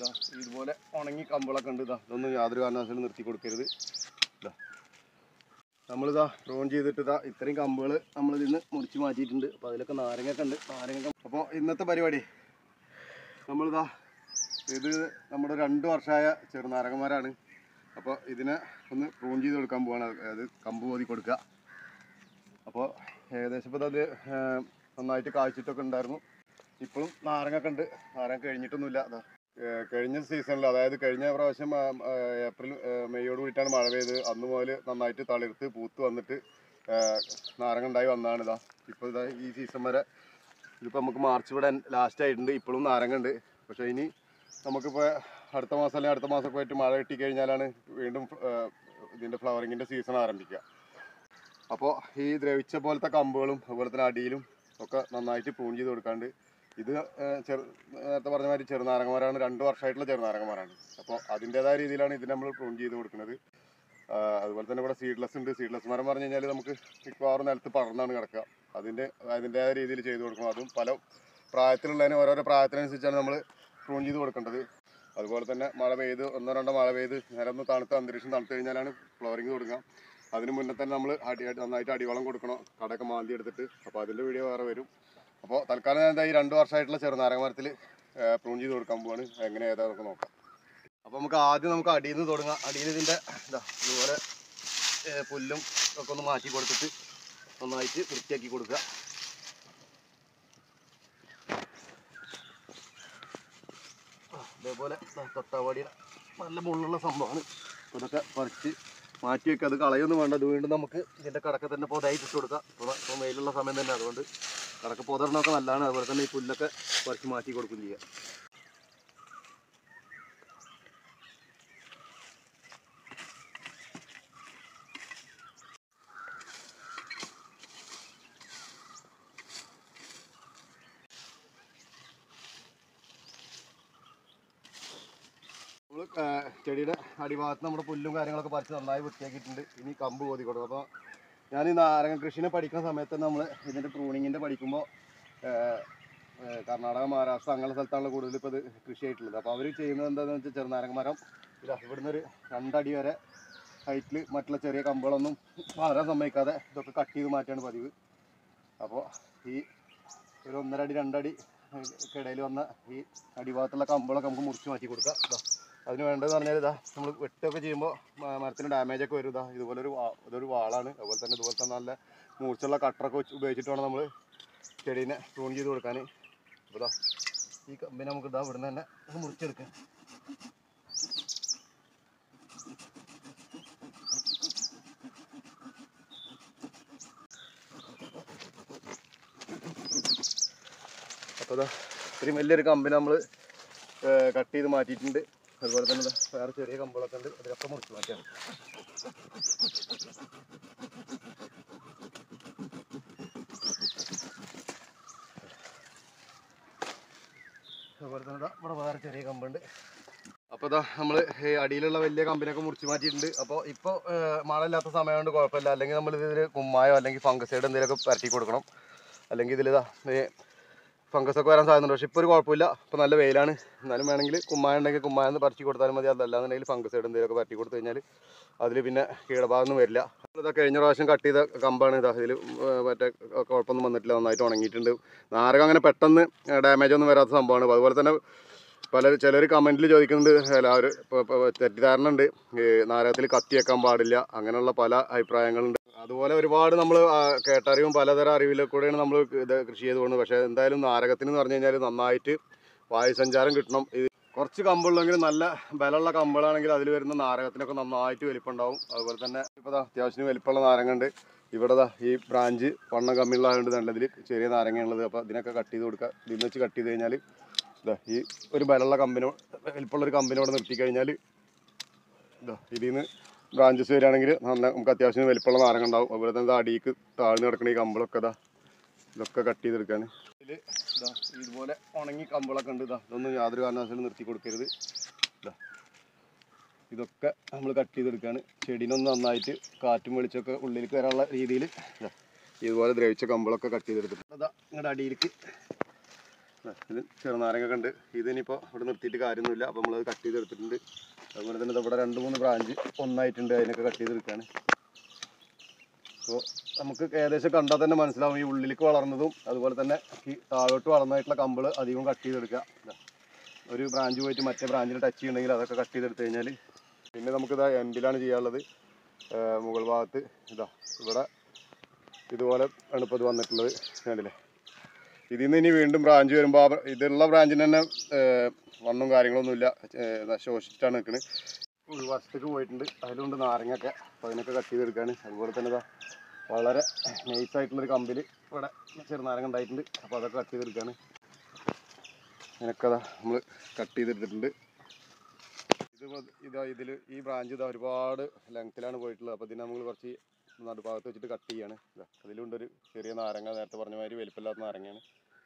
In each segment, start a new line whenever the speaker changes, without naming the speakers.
ഇതാ ഇതുപോലെ ഉണങ്ങി കമ്പളൊക്കെ ഉണ്ട് ഇതാ ഇതൊന്നും യാതൊരു കാരണവശാലും നിർത്തി കൊടുക്കരുത് ഇതാ നമ്മളിതാ ഡ്രോൺ ചെയ്തിട്ട് ഇതാ ഇത്രയും കമ്പുകൾ നമ്മൾ ഇതിന്ന് മുറിച്ച് മാറ്റിയിട്ടുണ്ട് അപ്പോൾ അതിലൊക്കെ നാരങ്ങയൊക്കെ ഉണ്ട് നാരങ്ങ അപ്പോൾ ഇന്നത്തെ പരിപാടി നമ്മളിതാ ഇത് നമ്മുടെ രണ്ട് വർഷമായ ചെറുനാരങ്ങന്മാരാണ് അപ്പോൾ ഇതിനെ ഒന്ന് പ്രൂൺ ചെയ്ത് കൊടുക്കാൻ പോവാണ് അതായത് കമ്പ് പോതി കൊടുക്കുക അപ്പോൾ ഏകദേശം ഇപ്പോൾ അത് ഏർ, നന്നായിട്ട് കായ്ച്ചിട്ടൊക്കെ ഉണ്ടായിരുന്നു ഇപ്പോഴും നാരങ്ങൊക്കെ ഉണ്ട് നാരങ്ങ കഴിഞ്ഞിട്ടൊന്നുമില്ല അതാ ഏർ, കഴിഞ്ഞ സീസണിൽ അതായത് കഴിഞ്ഞ പ്രാവശ്യം ആ, ആ, ഏപ്രിൽ ഏർ, മെയ്യോട് കൂടിയിട്ടാണ് മഴ പെയ്ത് അന്ന് മുതൽ നന്നായിട്ട് തളിർത്ത് പൂത്ത് വന്നിട്ട് ഏർ, നാരങ്ങ ഉണ്ടായി വന്നതാണ് ഇതാ ഇപ്പോൾ ഇതാ ഈ സീസൺ വരെ ഇതിപ്പോൾ നമുക്ക് മാർച്ച് ഇവിടെ ലാസ്റ്റ് ആയിട്ടുണ്ട് ഇപ്പോഴും നാരങ്ങ ഉണ്ട് പക്ഷേ ഇനി നമുക്കിപ്പോൾ അടുത്ത മാസം അല്ലെങ്കിൽ അടുത്ത മാസമൊക്കെ ആയിട്ട് മഴ കിട്ടിക്കഴിഞ്ഞാലാണ് വീണ്ടും ഏർ, ഇതിൻ്റെ ഫ്ലവറിങ്ങിൻ്റെ സീസൺ ആരംഭിക്കുക അപ്പോൾ ഈ ദ്രവിച്ച പോലത്തെ കമ്പുകളും അതുപോലെ തന്നെ അടിയിലും ഒക്കെ നന്നായിട്ട് പ്രൂൺ ചെയ്ത് കൊടുക്കാണ്ട് ഇത് ഏർ, ചെറു നേരത്തെ പറഞ്ഞ മാതിരി ചെറുനാരങ്ങമാരാണ് രണ്ട് വർഷമായിട്ടുള്ള ചെറുനാരങ്ങമാരാണ് അപ്പോൾ അതിൻ്റെതായ രീതിയിലാണ് ഇതിന് നമ്മൾ പ്രൂൺ ചെയ്ത് കൊടുക്കുന്നത് ആ, അതുപോലെ തന്നെ ഇവിടെ സീഡ്ലെസ് ഉണ്ട് സീഡ്ലെസ് മരം പറഞ്ഞു കഴിഞ്ഞാൽ നമുക്ക് മിക്കവാറും നിലത്ത് പടർന്നാണ് കിടക്കുക അതിൻ്റെ അതിൻ്റെതായ രീതിയിൽ ചെയ്ത് കൊടുക്കണം അതും പല പ്രായത്തിലുള്ളതിന് ഓരോരോ പ്രായത്തിനനുസരിച്ചാണ് നമ്മൾ പ്രൂൺ ചെയ്ത് കൊടുക്കേണ്ടത് അതുപോലെ തന്നെ മഴ പെയ്ത് ഒന്നോ രണ്ടോ മഴ പെയ്ത് നിലം ഒന്ന് തണുത്ത അന്തരീക്ഷം തണുത്ത് കഴിഞ്ഞാലാണ് ഫ്ലവറിങ് കൊടുക്കുക അതിന് മുന്നേ തന്നെ നമ്മൾ അടി അടി- നന്നായിട്ട് അടിവളം കൊടുക്കണം കടയൊക്കെ മാന്തി എടുത്തിട്ട് അപ്പോൾ അതിൻ്റെ വീഡിയോ വേറെ വരും അപ്പോൾ തൽക്കാലം ഞാൻ എന്താ ഈ രണ്ട് വർഷമായിട്ടുള്ള ചെറുനാരങ്ങ മരത്തിൽ പ്രൂൺ ചെയ്ത് കൊടുക്കാൻ പോവാണ് എങ്ങനെ ഏതാ നമുക്ക് നോക്കാം അപ്പോൾ നമുക്ക് ആദ്യം നമുക്ക് അടിയിൽ നിന്ന് തുടങ്ങാം അടിയിൽ ഇതിൻ്റെ ഇതാ ഇതുപോലെ ഏ, പുല്ലും ഒക്കെ ഒന്ന് മാറ്റി കൊടുത്തിട്ട് നന്നായിട്ട് വൃത്തിയാക്കി കൊടുക്കുക ആ, ഇതേപോലെ ദാ തൊട്ടാവാടിയുടെ നല്ല മുള്ളുള്ള സംഭവമാണ് അപ്പോൾ ഇതൊക്കെ പറിച്ച് മാറ്റി വെക്കുക അത് കളയൊന്നും വേണ്ട അത് വീണ്ടും നമുക്ക് ഇതിൻ്റെ കടക്ക തന്നെ പൊതായിട്ട് ഇട്ട് കൊടുക്കാം ഇപ്പോൾ ഇപ്പോൾ വെയിലുള്ള സമയം തന്നെ അതുകൊണ്ട് കടക്ക പൊതറിനൊക്കെ നല്ലതാണ് അതുപോലെ തന്നെ ഈ പുല്ലൊക്കെ പറിച്ച് മാറ്റി കൊടുക്കുകയും ചെയ്യാം നമ്മൾ ചെടിയുടെ അടിഭാഗത്ത് നമ്മുടെ പുല്ലും കാര്യങ്ങളൊക്കെ പറിച്ച് നന്നായി വൃത്തിയാക്കിയിട്ടുണ്ട് ഇനി കമ്പ് കോതി കൊടുക്കും അപ്പോൾ ഞാൻ ഈ നാരങ്ങ കൃഷിനെ പഠിക്കുന്ന സമയത്ത് നമ്മൾ ഇതിൻ്റെ പ്രൂണിങ്ങിൻ്റെ പഠിക്കുമ്പോൾ കർണാടക മഹാരാഷ്ട്ര അങ്ങനെ സ്ഥലത്താണ് കൂടുതൽ ഇപ്പോൾ ഇത് കൃഷി ആയിട്ടുള്ളത് അപ്പോൾ അവർ ചെയ്യുന്നത് എന്താണെന്ന് വെച്ചാൽ ചെറുനാരങ്ങ മരം ഇതാ ഇവിടുന്ന് ഒരു രണ്ടടി വരെ ഹൈറ്റിൽ മറ്റുള്ള ചെറിയ കമ്പുകളൊന്നും വളരാൻ സമ്മതിക്കാതെ ഇതൊക്കെ കട്ട് ചെയ്ത് മാറ്റാണ് പതിവ് അപ്പോൾ ഈ ഒരു ഒന്നര അടി രണ്ടടി ഇടയിൽ വന്ന ഈ അടിഭാഗത്തുള്ള കമ്പുകളൊക്കെ നമുക്ക് മുറിച്ച് മാറ്റി കൊടുക്കാം ഇതാ അതിന് വേണ്ടതെന്ന് പറഞ്ഞാൽ ഇതാ നമ്മൾ വെട്ടൊക്കെ ചെയ്യുമ്പോൾ മരത്തിന് ഡാമേജ് ഒക്കെ വരും ഇതാ ഇതുപോലെ ഒരു വാ- ഇതൊരു വാളാണ് അതുപോലെ തന്നെ ഇതുപോലെ തന്നെ നല്ല മൂർച്ചുള്ള കട്ടറൊക്കെ വെച്ച് ഉപയോഗിച്ചിട്ട് വേണം നമ്മൾ ചെടീനെ പ്രൂൺ ചെയ്ത് കൊടുക്കാൻ അപ്പോൾ ഇതാ ഈ കമ്പിനെ നമുക്ക് ഇതാ ഇവിടുന്ന് തന്നെ ഒന്ന് മുറിച്ചെടുക്കാം അപ്പോൾ ഇതാ ഇത്രയും വലിയൊരു കമ്പിനെ നമ്മൾ കട്ട് ചെയ്ത് മാറ്റിയിട്ടുണ്ട് അതുപോലെ തന്നെ ദാ വേറെ ചെറിയ കമ്പുകളൊക്കെ ഉണ്ട് അതിലൊക്കെ മുറിച്ച് മാറ്റിയാണ് അതുപോലെ തന്നെ ദാ ഇവിടെ വേറെ ചെറിയ കമ്പുണ്ട് അപ്പോൾ ഇതാ നമ്മൾ അടിയിലുള്ള വലിയ കമ്പിനൊക്കെ മുറിച്ച് മാറ്റിയിട്ടുണ്ട് അപ്പോൾ ഇപ്പോൾ മഴ ഇല്ലാത്ത സമയം കൊണ്ട് കുഴപ്പമില്ല അല്ലെങ്കിൽ നമ്മൾ ഇതിൽ കുമ്മായോ അല്ലെങ്കിൽ ഫംഗസൈഡ് എന്തെങ്കിലുമൊക്കെ പരട്ടി കൊടുക്കണം അല്ലെങ്കിൽ ഇതിലിതാ ഫംഗസ് ഒക്കെ വരാൻ സാധ്യതയുണ്ട് പക്ഷെ ഇപ്പോൾ ഒരു കുഴപ്പമില്ല ഇപ്പോൾ നല്ല വെയിലാണ് എന്നാലും വേണമെങ്കിൽ കുമ്മായ ഉണ്ടെങ്കിൽ കുമ്മായെന്ന് പറിച്ച് കൊടുത്താലും മതി അതല്ലാന്നുണ്ടെങ്കിൽ ഫംഗസൈഡ് എന്തെങ്കിലുമൊക്കെ പരട്ടി കൊടുത്തു കഴിഞ്ഞാൽ അതിൽ പിന്നെ കീടഭാഗമൊന്നും വരില്ല ഇതാ കഴിഞ്ഞ പ്രാവശ്യം കട്ട് ചെയ്ത കമ്പാണ് ഇതാ ഇതിൽ മറ്റേ കുഴപ്പമൊന്നും വന്നിട്ടില്ല നന്നായിട്ട് ഉണങ്ങിയിട്ടുണ്ട് നാരകം അങ്ങനെ പെട്ടെന്ന് ഡാമേജ് ഒന്നും വരാത്ത സംഭവമാണ് അപ്പോൾ അതുപോലെ തന്നെ പല ചിലർ കമൻറ്റിൽ ചോദിക്കുന്നുണ്ട് എല്ലാവരും ഇപ്പോൾ തെറ്റിദ്ധാരണ ഉണ്ട് ഈ നാരകത്തിൽ കത്തി വെക്കാൻ പാടില്ല അങ്ങനെയുള്ള പല അഭിപ്രായങ്ങളുണ്ട് അതുപോലെ ഒരുപാട് നമ്മൾ കേട്ടറിവും പലതരം അറിവിൽ കൂടെയാണ് നമ്മൾ ഇത് കൃഷി ചെയ്ത് പോകുന്നത് പക്ഷേ എന്തായാലും നാരകത്തിന് എന്ന് പറഞ്ഞു കഴിഞ്ഞാൽ നന്നായിട്ട് വായുസഞ്ചാരം കിട്ടണം ഇത് കുറച്ച് കമ്പുള്ളെങ്കിൽ നല്ല ബലമുള്ള കമ്പുകളാണെങ്കിൽ അതിൽ വരുന്ന നാരകത്തിനൊക്കെ നന്നായിട്ട് വലിപ്പം ഉണ്ടാവും അതുപോലെ തന്നെ ഇപ്പോൾ ദാ അത്യാവശ്യത്തിന് വലിപ്പമുള്ള നാരങ്ങ ഉണ്ട് ഇവിടെ ദാ ഈ ബ്രാഞ്ച് വണ്ണം കമ്മിയുള്ളതുകൊണ്ട് നല്ലതിൽ ചെറിയ നാരങ്ങയുള്ളത് അപ്പോൾ ഇതിനൊക്കെ കട്ട് ചെയ്ത് കൊടുക്കുക ഇതിൽ വെച്ച് കട്ട് ചെയ്ത് കഴിഞ്ഞാൽ ഇതാ ഈ ഒരു ബലമുള്ള കമ്പിനോ വലിപ്പമുള്ള ഒരു കമ്പിനോട് നിർത്തി കഴിഞ്ഞാൽ ഇതാ ഇതിൽ നിന്ന് ബ്രാഞ്ചസ് വരികയാണെങ്കിൽ നല്ല നമുക്ക് അത്യാവശ്യം വലിപ്പമുള്ള നാരങ്ങ ഉണ്ടാവും അതുപോലെ തന്നെ അടിക്ക് താഴ്ന്നു കിടക്കുന്ന ഈ കമ്പളൊക്കെ ഇതാ ഇതൊക്കെ കട്ട് ചെയ്തെടുക്കാണ് ഇതിൽ ഇതാ ഇതുപോലെ ഉണങ്ങി കമ്പളൊക്കെ ഉണ്ട് ഇതാ ഇതൊന്നും യാതൊരു കാരണവശാലും നിർത്തി കൊടുക്കരുത് ഇതാ ഇതൊക്കെ നമ്മൾ കട്ട് ചെയ്തെടുക്കുകയാണ് ചെടീനൊന്ന് നന്നായിട്ട് കാറ്റും വെളിച്ചമൊക്കെ ഉള്ളിലേക്ക് വരാനുള്ള രീതിയിൽ ഇതാ ഇതുപോലെ ദ്രവിച്ച കമ്പളൊക്കെ കട്ട് ചെയ്തെടുത്തിട്ട് അതാ നിങ്ങളുടെ അടിയിലേക്ക് ദാ ഇത് ചെറുനാരങ്ങ കണ്ട് ഇതിനിപ്പോൾ ഇവിടെ നിർത്തിയിട്ട് കാര്യമൊന്നുമില്ല അപ്പോൾ നമ്മളത് കട്ട് ചെയ്തെടുത്തിട്ടുണ്ട് അതുപോലെ തന്നെ ദാ ഇവിടെ രണ്ട് മൂന്ന് ബ്രാഞ്ച് ഒന്നായിട്ടുണ്ട് അതിനൊക്കെ കട്ട് ചെയ്തെടുക്കുകയാണ് അപ്പോൾ നമുക്ക് ഏകദേശം കണ്ടാൽ തന്നെ മനസ്സിലാവും ഈ ഉള്ളിലേക്ക് വളർന്നതും അതുപോലെ തന്നെ ഈ താഴോട്ട് വളർന്നതായിട്ടുള്ള കമ്പിൾ അധികം കട്ട് ചെയ്തെടുക്കുക ദാ. ഒരു ബ്രാഞ്ച് പോയിട്ട് മറ്റേ ബ്രാഞ്ചിൽ ടച്ച് ചെയ്യണമെങ്കിൽ അതൊക്കെ കട്ട് ചെയ്തെടുത്ത് കഴിഞ്ഞാൽ പിന്നെ നമുക്കിതാ എൻഡിലാണ് ചെയ്യാനുള്ളത് ഏർ മുകൾ ഭാഗത്ത് ഇതാ ഇവിടെ ഇതുപോലെ ആണ് ഇപ്പോൾ ഇത് വന്നിട്ടുള്ളത് കണ്ടില്ലേ ഇതിൽ നിന്ന് ഇനി വീണ്ടും ബ്രാഞ്ച് വരുമ്പോൾ ആ ബ്ര- ഇതുള്ള ബ്രാഞ്ചിന് തന്നെ ഏർ വണ്ണും കാര്യങ്ങളൊന്നുമില്ല ഏർ ശോഷിച്ചിട്ടാണ് നിൽക്കുന്നത് ഉൾവശത്തേക്ക് പോയിട്ടുണ്ട് അതിലുണ്ട് നാരങ്ങയൊക്കെ അപ്പോൾ അതിനൊക്കെ കട്ട് ചെയ്തെടുക്കുകയാണ് അതുപോലെ തന്നെ ഇതാ വളരെ നൈസായിട്ടുള്ളൊരു കമ്പിൽ ഇവിടെ ചെറുനാരങ്ങ ഉണ്ടായിട്ടുണ്ട് അപ്പോൾ അതൊക്കെ കട്ട് ചെയ്തെടുക്കുകയാണ് അതിനൊക്കെ അതാ നമ്മൾ കട്ട് ചെയ്തെടുത്തിട്ടുണ്ട് ഇത് ഇപ്പൊ ഇതാ ഇതിൽ ഈ ബ്രാഞ്ച് ഇതാ ഒരുപാട് ലെങ്ത്തിലാണ് പോയിട്ടുള്ളത് അപ്പോൾ ഇതിനെ നമ്മൾ കുറച്ച് നടുഭാഗത്ത് വെച്ചിട്ട് കട്ട് ചെയ്യാണ് ഇതാ അതിലുണ്ടൊരു ചെറിയ നാരങ്ങ നേരത്തെ പറഞ്ഞ മാതിരി വലിപ്പമില്ലാത്ത നാരങ്ങയാണ്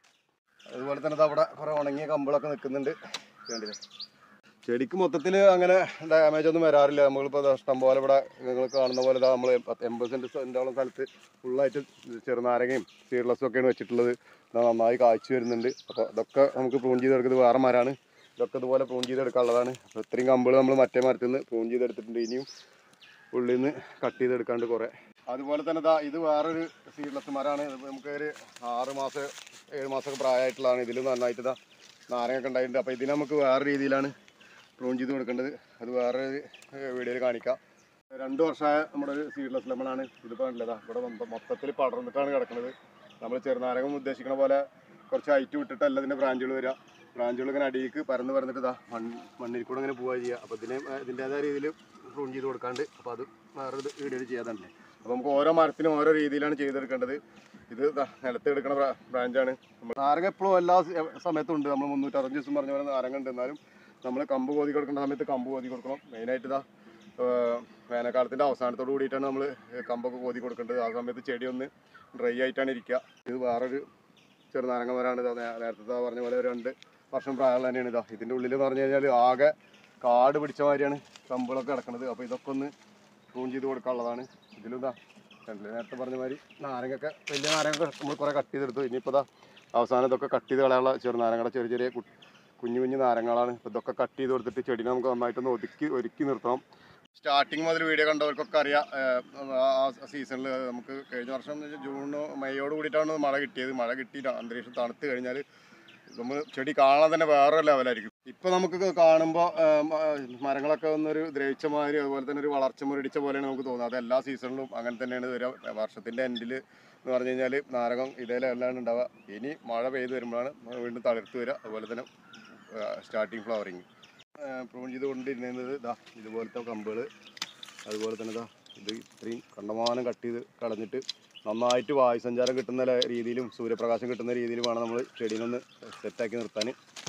അതുപോലെ തന്നെ ഇതാ അവിടെ കുറേ ഉണങ്ങിയ കമ്പിളൊക്കെ നിൽക്കുന്നുണ്ട് കണ്ടില്ലേ ചെടിക്ക് മൊത്തത്തിൽ അങ്ങനെ ഡാമേജ് ഒന്നും വരാറില്ല നമ്മളിപ്പോൾ ഇഷ്ടം പോലെ ഇവിടെ നിങ്ങൾ കാണുന്ന പോലെ ഇതാ നമ്മൾ എൺപത് സെൻറ്റ് സെൻറ്റോളം സ്ഥലത്ത് ഫുള്ളായിട്ട് ചെറുനാരങ്ങയും സീഡ്ലെസ്സും ഒക്കെയാണ് വെച്ചിട്ടുള്ളത് ഇതാ നന്നായി കായ്ച്ചു വരുന്നുണ്ട് അപ്പോൾ ഇതൊക്കെ നമുക്ക് പ്രൂൺ ചെയ്തെടുക്കുന്നത് വേറെ മരമാണ് ഇതൊക്കെ ഇതുപോലെ പ്രൂൺ ചെയ്തെടുക്കാനുള്ളതാണ് അപ്പോൾ ഇത്രയും കമ്പുകൾ നമ്മൾ മറ്റേ മരത്തിൽ നിന്ന് പ്രൂൺ ചെയ്തെടുത്തിട്ടുണ്ട് ഇനിയും ഉള്ളിൽ നിന്ന് കട്ട് ചെയ്തെടുക്കാണ്ട് കുറേ അതുപോലെ തന്നെ ഇതാ ഇത് വേറൊരു സീഡ്ലെസ് മരമാണ് ഇത് നമുക്ക് ഒരു ആറ് മാസം ഏഴ് മാസമൊക്കെ പ്രായമായിട്ടുള്ളതാണ് ഇതിൽ നന്നായിട്ട് ഇതാ നാരങ്ങൊക്കെ ഉണ്ടായിട്ടുണ്ട് അപ്പോൾ ഇതിന് നമുക്ക് വേറെ രീതിയിലാണ് പ്രൂൺ ചെയ്ത് കൊടുക്കേണ്ടത് അത് വേറെ വീഡിയോയിൽ കാണിക്കാം രണ്ട് വർഷമായ നമ്മുടെ ഒരു സീഡ്ലെസ് ലെമണാണ് ഇതിപ്പോൾ ഉള്ളതാ ഇവിടെ മൊത്തത്തിൽ പടർന്നിട്ടാണ് കിടക്കുന്നത് നമ്മൾ ചെറുനാരകം ഉദ്ദേശിക്കുന്ന പോലെ കുറച്ച് ഹൈറ്റ് വിട്ടിട്ടല്ല ഇതിൻ്റെ ബ്രാഞ്ചുകൾ വരിക ബ്രാഞ്ചുകൾ ഇങ്ങനെ അടിയിലേക്ക് പരന്ന് പരന്നിട്ട് ഇതാ മണ്ണ് മണ്ണിൽ കൂടെ ഇങ്ങനെ പോവുക ചെയ്യുക അപ്പോൾ ഇതിനെ ഏർ ഇതിൻ്റേതായ രീതിയിൽ പ്രൂൺ ചെയ്ത് കൊടുക്കാണ്ട് അപ്പോൾ അത് വേറെ ഒരു വീഡിയോയിൽ ചെയ്യാതുണ്ടല്ലേ അപ്പോൾ നമുക്ക് ഓരോ മരത്തിനും ഓരോ രീതിയിലാണ് ചെയ്തെടുക്കേണ്ടത് ഇത് ദാ നിലത്ത് എടുക്കുന്ന ബ്രാ- ബ്രാഞ്ചാണ് നമ്മൾ നാരങ്ങ എപ്പോഴും എല്ലാ സ- സമയത്തും ഉണ്ട് നമ്മൾ മുന്നൂറ്ററുപത് ദിവസം പറഞ്ഞ പോലെ നാരങ്ങ ഉണ്ട് എന്നാലും നമ്മൾ കമ്പ് കോതി കൊടുക്കേണ്ട സമയത്ത് കമ്പ് കോതി കൊടുക്കണം മെയിനായിട്ട് ഇതാ ഏർ വേനൽക്കാലത്തിൻ്റെ അവസാനത്തോട് കൂടിയിട്ടാണ് നമ്മൾ കമ്പൊക്കെ കോതി കൊടുക്കേണ്ടത് ആ സമയത്ത് ചെടി ഒന്ന് ഡ്രൈ ആയിട്ടാണ് ഇരിക്കുക ഇത് വേറൊരു ചെറുനാരങ്ങ മരമാണ് ഇതാ നേ- നേരത്തെ പറഞ്ഞ പോലെ ഒരു രണ്ട് വർഷം പ്രായമുള്ള തന്നെയാണ് ഇതാ ഇതിൻ്റെ ഉള്ളിൽ എന്ന് പറഞ്ഞു കഴിഞ്ഞാൽ ആകെ കാട് പിടിച്ച മാതിരിയാണ് കമ്പുകളൊക്കെ കിടക്കുന്നത് അപ്പോൾ ഇതൊക്കെ ഒന്ന് പ്രൂൺ ചെയ്ത് കൊടുക്കാനുള്ളതാണ് ഇതിലും ഇതാ കണ്ടില്ലേ നേരത്തെ പറഞ്ഞ മാതിരി നാരങ്ങയൊക്കെ വലിയ നാരങ്ങ നമ്മൾ കുറേ കട്ട് ചെയ്തെടുത്തു ഇനിയിപ്പോൾ ഇതാ അവസാനം ഇതൊക്കെ കട്ട് ചെയ്ത് കളയാനുള്ള ചെറുനാരങ്ങയുടെ ചെറിയ ചെറിയ കു- കുഞ്ഞു കുഞ്ഞു നാരങ്ങളാണ് ഇപ്പോൾ ഇതൊക്കെ കട്ട് ചെയ്ത് കൊടുത്തിട്ട് ചെടിനെ നമുക്ക് നന്നായിട്ടൊന്ന് ഒതുക്കി ഒരുക്കി നിർത്തണം സ്റ്റാർട്ടിങ് മുതൽ വീഡിയോ കണ്ടവർക്കൊക്കെ അറിയാം ഏഹ് ആ സീസണിൽ നമുക്ക് കഴിഞ്ഞ വർഷം എന്ന് വെച്ചാൽ ജൂൺ മെയ്യോട് കൂടിയിട്ടാണ് മഴ കിട്ടിയത് മഴ കിട്ടിയിട്ട് അന്തരീക്ഷം തണുത്ത് കഴിഞ്ഞാൽ നമ്മൾ ചെടി കാണാൻ തന്നെ വേറെ ലെവലായിരിക്കും ഇപ്പൊ നമുക്ക് കാണുമ്പോൾ മരങ്ങളൊക്കെ ഒന്നൊരു ദ്രവിച്ച മാതിരി അതുപോലെ തന്നെ ഒരു വളർച്ച മുരടിച്ച പോലെയാണ് നമുക്ക് തോന്നുന്നത് അത് എല്ലാ സീസണിലും അങ്ങനെ തന്നെയാണ് വരിക വർഷത്തിന്റെ എൻഡിൽ എന്ന് പറഞ്ഞു കഴിഞ്ഞാൽ നാരകം ഇതേ ലെവലിലാണ് ഉണ്ടാവുക ഇനി മഴ പെയ്ത് വരുമ്പോഴാണ് വീണ്ടും തളിർത്ത് വരിക അതുപോലെ തന്നെ സ്റ്റാർട്ടിങ് ഫ്ലവറിങ് പ്രൂൺ ചെയ്ത് കൊണ്ടിരുന്നത് ഇതാ ഇതുപോലത്തെ കമ്പുകൾ അതുപോലെ തന്നെ ഇതാ ഇത് ഇത്രയും കണ്ടമാനം കട്ട് ചെയ്ത് കളഞ്ഞിട്ട് നന്നായിട്ട് വായുസഞ്ചാരം കിട്ടുന്ന ല- രീതിയിലും സൂര്യപ്രകാശം കിട്ടുന്ന രീതിയിലും വേണം നമ്മൾ ചെടീനൊന്ന് സെറ്റാക്കി നിർത്താൻ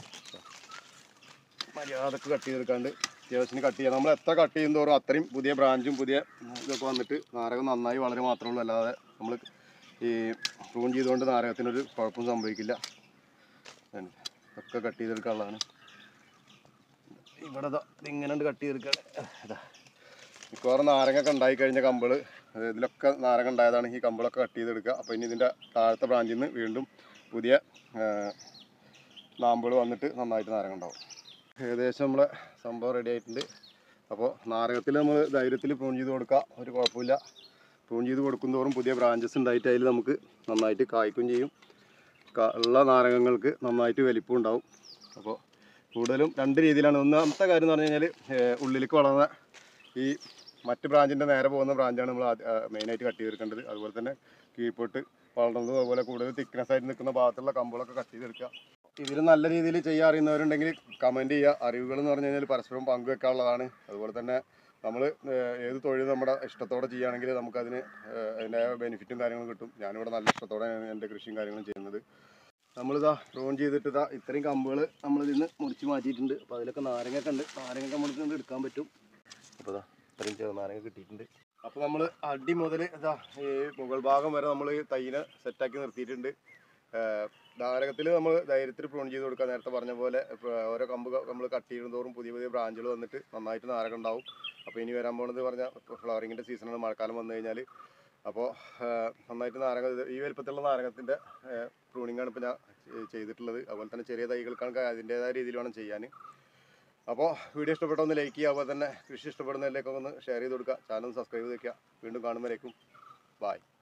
മര്യാദക്ക് കട്ട് ചെയ്തെടുക്കാണ്ട് അത്യാവശ്യത്തിന് കട്ട് ചെയ്യാം നമ്മൾ എത്ര കട്ട് ചെയ്യും തോറും അത്രയും പുതിയ ബ്രാഞ്ചും പുതിയ ഇതൊക്കെ വന്നിട്ട് നാരകം നന്നായി വളരെ മാത്രമേ ഉള്ളൂ അല്ലാതെ നമ്മൾ ഈ പ്രൂൺ ചെയ്തുകൊണ്ട് നാരകത്തിനൊരു കുഴപ്പം സംഭവിക്കില്ല ഇതാണ്. ഒക്കെ കട്ട് ചെയ്തെടുക്കാനുള്ളതാണ് ഇവിടെ ദാ ഇതിങ്ങനെ കട്ട് ചെയ്തെടുക്കുകയാണ് ഇതാ മിക്കവാറും നാരങ്ങൊക്കെ ഉണ്ടായി കഴിഞ്ഞ കമ്പിള് അത് ഇതിലൊക്കെ നാരങ്ങ ഉണ്ടായതാണ് ഈ കമ്പിളൊക്കെ കട്ട് ചെയ്തെടുക്കുക അപ്പോൾ ഇനി ഇതിൻ്റെ താഴത്തെ ബ്രാഞ്ചിൽ നിന്ന് വീണ്ടും പുതിയ നാമ്പുകൾ വന്നിട്ട് നന്നായിട്ട് നാരങ്ങ ഉണ്ടാവും ഏകദേശം നമ്മളെ സംഭവം റെഡി ആയിട്ടുണ്ട് അപ്പോൾ നാരകത്തിൽ നമ്മൾ ധൈര്യത്തിൽ പ്രൂൺ ചെയ്ത് കൊടുക്കുക ഒരു കുഴപ്പമില്ല പ്രൂൺ ചെയ്ത് കൊടുക്കുന്തോറും പുതിയ ബ്രാഞ്ചസ് ഉണ്ടായിട്ട് അതിൽ നമുക്ക് നന്നായിട്ട് കായ്ക്കും ചെയ്യും ക- ഉള്ള നാരകങ്ങൾക്ക് നന്നായിട്ട് വലിപ്പം ഉണ്ടാവും അപ്പോൾ കൂടുതലും രണ്ട് രീതിയിലാണ് ഒന്നാമത്തെ കാര്യം എന്ന് പറഞ്ഞു കഴിഞ്ഞാൽ ഉള്ളിലേക്ക് വളർന്ന ഈ മറ്റ് ബ്രാഞ്ചിൻ്റെ നേരെ പോകുന്ന ബ്രാഞ്ചാണ് നമ്മൾ മെയിനായിട്ട് കട്ട് ചെയ്തെടുക്കേണ്ടത് അതുപോലെ തന്നെ കീഴ്പോട്ട് വളർന്നതും അതുപോലെ കൂടുതൽ തിക്നെസ് ആയിട്ട് നിൽക്കുന്ന ഭാഗത്തുള്ള കമ്പുകളൊക്കെ കട്ട് ചെയ്തെടുക്കുക ഇതിൽ നല്ല രീതിയിൽ ചെയ്യാൻ അറിയുന്നവരുണ്ടെങ്കിൽ കമൻറ്റ് ചെയ്യുക അറിവുകൾ എന്ന് പറഞ്ഞു കഴിഞ്ഞാൽ പരസ്പരം പങ്കുവെക്കാനുള്ളതാണ് അതുപോലെ തന്നെ നമ്മൾ ഏത് തൊഴിൽ നമ്മുടെ ഇഷ്ടത്തോടെ ചെയ്യുകയാണെങ്കിൽ നമുക്കതിന് ഏഹ്, അതിൻ്റെ ബെനിഫിറ്റും കാര്യങ്ങളും കിട്ടും ഞാനിവിടെ നല്ല ഇഷ്ടത്തോടെയാണ് എൻ്റെ കൃഷിയും കാര്യങ്ങളും ചെയ്യുന്നത് നമ്മളിതാ പ്രൂൺ ചെയ്തിട്ട് ഇതാ ഇത്രയും കമ്പുകൾ നമ്മൾ ഇതിന്ന് മുറിച്ച് മാറ്റിയിട്ടുണ്ട് അപ്പോൾ അതിലൊക്കെ നാരങ്ങയൊക്കെ ഉണ്ട് നാരങ്ങ നമ്മൾക്ക് ഇങ്ങട് എടുക്കാൻ പറ്റും അപ്പോൾ ഇതാ ഇത്രയും ചെറുനാരങ്ങ കിട്ടിയിട്ടുണ്ട് അപ്പോൾ നമ്മൾ അടി മുതൽ ഇതാ ഈ മുകൾ ഭാഗം വരെ നമ്മൾ തൈനെ സെറ്റാക്കി നിർത്തിയിട്ടുണ്ട് നാരകത്തിൽ നമ്മൾ ധൈര്യത്തിൽ പ്രൂൺ ചെയ്ത് കൊടുക്കുക നേരത്തെ പറഞ്ഞ പോലെ ഇപ്പൊ ഓരോ കമ്പ് നമ്മൾ കട്ട് ചെയ്യുന്നതോറും പുതിയ പുതിയ ബ്രാഞ്ചുകൾ വന്നിട്ട് നന്നായിട്ട് നാരകം ഉണ്ടാവും അപ്പോൾ ഇനി വരാൻ പോകുന്നത് പറഞ്ഞാൽ ഫ്ലവറിങ്ങിൻ്റെ സീസണാണ് മഴക്കാലം വന്നു കഴിഞ്ഞാൽ അപ്പോൾ നന്നായിട്ട് നാരങ്ങ ഇത് ഈ വലുപ്പത്തിലുള്ള നാരകത്തിൻ്റെ പ്രൂണിങ്ങാണ് ഇപ്പോൾ ഞാൻ ചെ- ചെയ്തിട്ടുള്ളത് അതുപോലെ തന്നെ ചെറിയ തൈകൾക്കാണ് അതിൻ്റേതായ രീതിയിൽ വേണം ചെയ്യാൻ അപ്പോൾ വീഡിയോ ഇഷ്ടപ്പെട്ട ഒന്ന് ലൈക്ക് ചെയ്യുക അതുപോലെ തന്നെ കൃഷി ഇഷ്ടപ്പെടുന്നതിലേക്കൊക്കെ ഒന്ന് ഷെയർ ചെയ്ത് കൊടുക്കുക ചാനൽ സബ്സ്ക്രൈബ് ചെയ്ത് വെക്കുക വീണ്ടും കാണുമ്പോഴേക്കും ബായ്